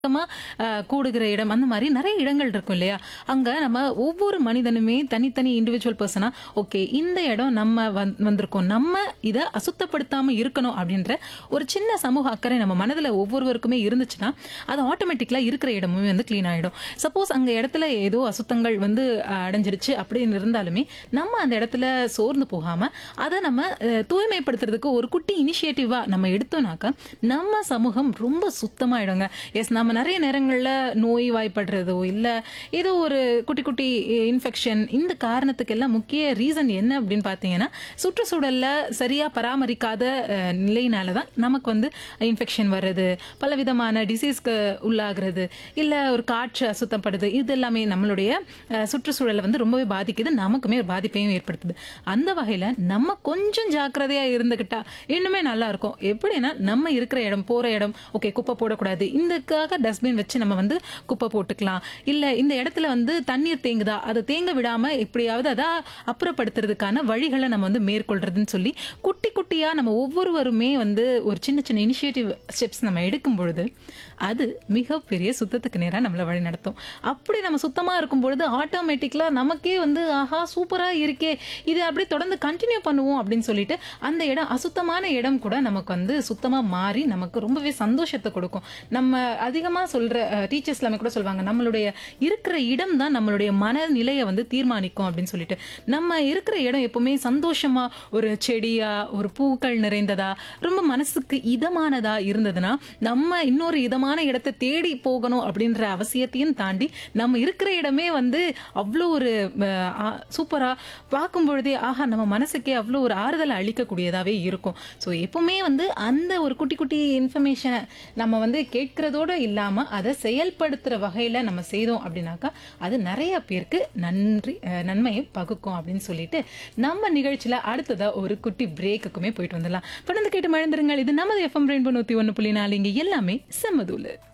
கூட்டமா அஹ், கூடுகிற இடம் அந்த மாதிரி நிறைய இடங்கள் இருக்கும் இல்லையா அங்க நம்ம ஒவ்வொரு மனிதனுமே தனித்தனி இண்டிவிஜுவல் பர்சனா ஓகே இந்த இடம் நம்ம வந்- வந்திருக்கோம் நம்ம இதை அசுத்தப்படுத்தாம இருக்கணும் அப்படின்ற ஒரு சின்ன சமூக அக்கறை நம்ம மனதுல ஒவ்வொருவருக்குமே இருந்துச்சுன்னா அது ஆட்டோமேட்டிக்கலா இருக்கிற இடமுமே வந்து க்ளீன் ஆயிடும் சப்போஸ் அங்க இடத்துல ஏதோ அசுத்தங்கள் வந்து அஹ், அடைஞ்சிருச்சு அப்படின்னு இருந்தாலுமே நம்ம அந்த இடத்துல சோர்ந்து போகாம அதை நம்ம அஹ், தூய்மைப்படுத்துறதுக்கு ஒரு குட்டி இனிஷியேட்டிவா நம்ம எடுத்தோம்னாக்கா நம்ம சமூகம் ரொம்ப சுத்தமாயிடுங்க எஸ் நம்ம நிறைய நேரங்கள்ல நோய் வாய்ப்படுறதோ இல்ல ஏதோ ஒரு குட்டி குட்டி இன்ஃபெக்ஷன் இந்த காரணத்துக்கு எல்லாம் முக்கிய ரீசன் என்ன அப்படின்னு பார்த்தீங்கன்னா சுற்றுச்சூழல்ல சரியா பராமரிக்காத அஹ், நிலையினால தான் நமக்கு வந்து இன்ஃபெக்ஷன் வர்றது பல விதமான டிசீஸ்க்கு உள்ளாகிறது இல்ல ஒரு காற்று அசுத்தப்படுது இது எல்லாமே நம்மளுடைய அஹ், சுற்றுச்சூழலை வந்து ரொம்பவே பாதிக்குது நமக்குமே ஒரு பாதிப்பையும் ஏற்படுத்துது அந்த வகையில நம்ம கொஞ்சம் ஜாக்கிரதையா இருந்துகிட்டா இன்னுமே நல்லா இருக்கும் எப்படின்னா நம்ம இருக்கிற இடம் போற இடம் ஓகே குப்பை போடக்கூடாது இதுக்காக டஸ்ட்பின் வச்சு நம்ம வந்து குப்பை போட்டுக்கலாம் இல்ல இந்த இடத்துல வந்து தண்ணீர் தேங்குதா அதை தேங்க விடாம எப்படியாவது அதை அப்புறப்படுத்துறதுக்கான வழிகளை நம்ம வந்து மேற்கொள்றதுன்னு சொல்லி குட்டி குட்டியா நம்ம ஒவ்வொருவருமே வந்து ஒரு சின்ன சின்ன இனிஷியேட்டிவ் ஸ்டெப்ஸ் நம்ம எடுக்கும் பொழுது அது மிகப்பெரிய சுத்தத்துக்கு நேரா நம்மளை வழி நடத்தும் அப்படி நம்ம சுத்தமா இருக்கும் பொழுது ஆட்டோமேட்டிக்கலா நமக்கே வந்து ஆஹா சூப்பரா இருக்கே இது அப்படியே தொடர்ந்து கண்டினியூ பண்ணுவோம் அப்படின்னு சொல்லிட்டு அந்த இடம் அசுத்தமான இடம் கூட நமக்கு வந்து சுத்தமா மாறி நமக்கு ரொம்பவே சந்தோஷத்தை கொடுக்கும் நம்ம அதிகமா சொல்ற டீச்சர்ஸ் எல்லாமே கூட சொல்லுவாங்க நம்மளுடைய இருக்கிற இடம் தான் நம்மளுடைய மனநிலையை வந்து தீர்மானிக்கும் அப்படின்னு சொல்லிட்டு நம்ம இருக்கிற இடம் எப்பவுமே சந்தோஷமா ஒரு செடியா ஒரு பூக்கள் நிறைந்ததா ரொம்ப மனசுக்கு இதமானதா இருந்ததுன்னா நம்ம இன்னொரு இதமான இடத்தை தேடி போகணும் அப்படின்ற அவசியத்தையும் தாண்டி நம்ம இருக்கிற இடமே வந்து அவ்வளோ ஒரு அஹ், ஆ, சூப்பரா பார்க்கும் பொழுதே ஆஹா நம்ம மனசுக்கே அவ்வளோ ஒரு ஆறுதலை அளிக்கக்கூடியதாவே இருக்கும் ஸோ எப்பவுமே வந்து அந்த ஒரு குட்டி குட்டி இன்ஃபர்மேஷனை நம்ம வந்து கேட்கறதோட இல்லாம அதை செயல்படுத்துற வகையில நம்ம செய்தோம் அப்படின்னாக்கா அது நிறைய பேருக்கு நன்றி அஹ், நன்மையை பகுக்கும் அப்படின்னு சொல்லிட்டு நம்ம நிகழ்ச்சியில அடுத்ததா ஒரு குட்டி பிரேக்குக்குமே போயிட்டு வந்துடலாம் தொடர்ந்து கேட்டு மழந்துருங்கள் இது நமது எஃப்எம் ரெயின்போ நூத்தி ஒன்று புள்ளி நாலு இங்க எல்லாமே செம்மதூலு